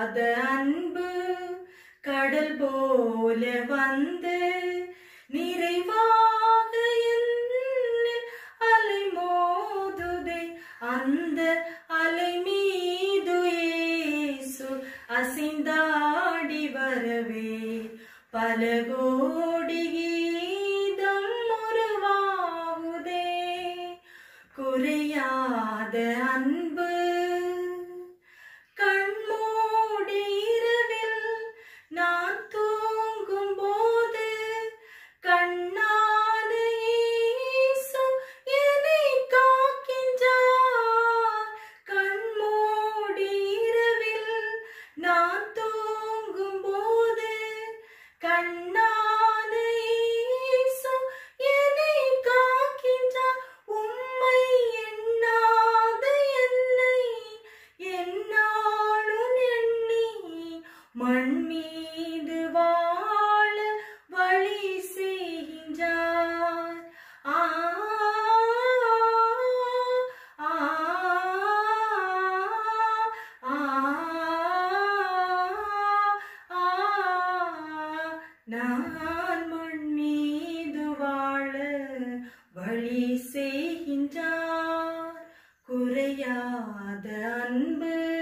குறையாத அன்பு கடல் போல வந்து நிறைவாக என்னில் அலை மோதுதே அந்த அலை மீது இயேசு அசைந்தாடி வரவே பல கோடி கீதம் உருவாகுதே குறையாத அன்பு கண்மூடி இரவில் நான் தூங்கும் போது கண்ணான இயேசு என்னை காக்கின்றார் கண்மூடி இரவில் நான் தூங்கும் போது கண்ணான இயேசு என்னை காக்கின்றார் உம்மை எண்ணாத என்னை என்னாலும் எண்ணி மண் மீது வாழ வழி செய்கின்றார் ஆ ஆ ஆ ஆ நான் மண் மீது வாழ வழி செய்கின்றார் குறையாத அன்பு